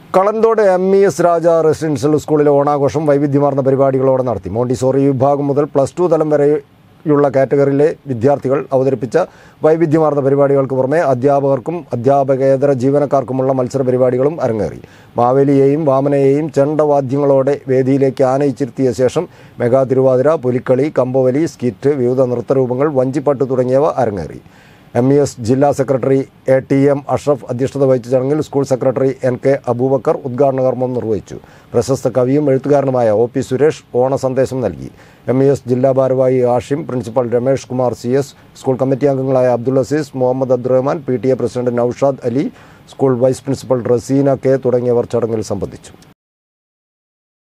കളന്തോട് M E S Raja residential സ്കൂളിലെ ഓണാഘോഷം വൈവിധ്യമാർന്ന പരിപാടികളോടെ നടത്തി മോണ്ടിസോറി വിഭാഗം മുതൽ പ്ലസ് ടു തലം വരെയുള്ള കാറ്റഗറിയിലെ വിദ്യാർത്ഥികൾ അവതരിപ്പിച്ച വൈവിധ്യമാർന്ന പരിപാടികൾക്ക് പുറമെ അധ്യാപകർക്കും അധ്യാപകേതര ജീവനക്കാർക്കുമുള്ള മത്സര പരിപാടികളും അരങ്ങേറി മാവേലിയെയും വാമനയെയും ചെണ്ടവാദ്യങ്ങളോടെ വേദിയിലേക്ക് ആനയിച്ചിരുത്തിയ ശേഷം മെഗാ തിരുവാതിര പുലിക്കളി കമ്പവലി സ്കിറ്റ് വിവിധ നൃത്തരൂപങ്ങൾ വഞ്ചിപ്പാട്ട് തുടങ്ങിയവ അരങ്ങേറി എം ഇ എസ് ജില്ലാ secretary A T M Ashraf അധ്യക്ഷത വഹിച്ച ചടങ്ങിൽ school secretary N K Abubakar ഉദ്ഘാടന കർമ്മം നിർവഹിച്ചു പ്രശസ്ത കവിയും എഴുത്തുകാരനുമായ ഒ പി സുരേഷ് ഓണ സന്ദേശം നൽകി എം ഇ എസ് ജില്ലാ ഭാരവാഹി Ashim principal Ramesh Kumar C S school committee അംഗങ്ങളായ Abdul Aziz Muhammad Abdurahman P T A president Naushad Ali school vice principal Raseena K തുടങ്ങിയവർ ചടങ്ങിൽ സംബന്ധിച്ചു